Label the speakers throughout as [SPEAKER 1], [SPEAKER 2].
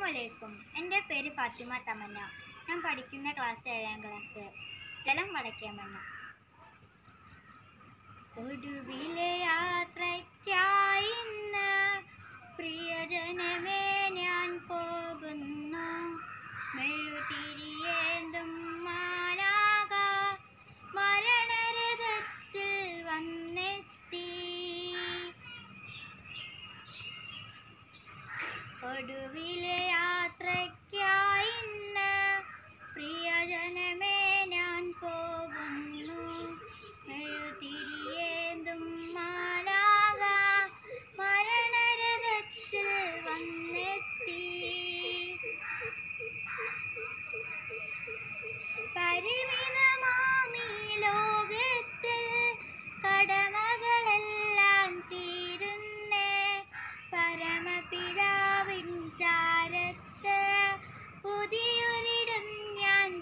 [SPEAKER 1] അലൈക്കും എൻ്റെ പേര് ഫാത്തിമ തമന്ന ഞാൻ പഠിക്കുന്ന ക്ലാസ് ഏഴാം ക്ലാസ് സ്ഥലം വടക്കേമണ്ണ ഒടുവിലെ യാത്രയ്ക്കായി ഇന്ന് പ്രിയജനമേ ഞാൻ പോകുന്നു മെഴുതിരിയേന്തും മാലാക മരണരഥത്തിൽ വന്നെത്തി ഒടുവിലെ യാത്രയ്ക്കായി ഇന്ന് പ്രിയജനമേ ഞാൻ പോകുന്നു എഴുതിരിയേന്തും മാലാക മരണരഥത്തിൽ വന്നെത്തി പരിമിതമാമീ ലോകത്തിൽ കടമകളെല്ലാം തീരുന്നേ പരമപിതാവിൻ ചാരത്ത് പുതിയൊരിടം ഞാൻ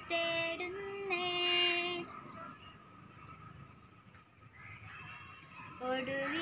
[SPEAKER 1] തേടുന്നേ ഒടുവിൽ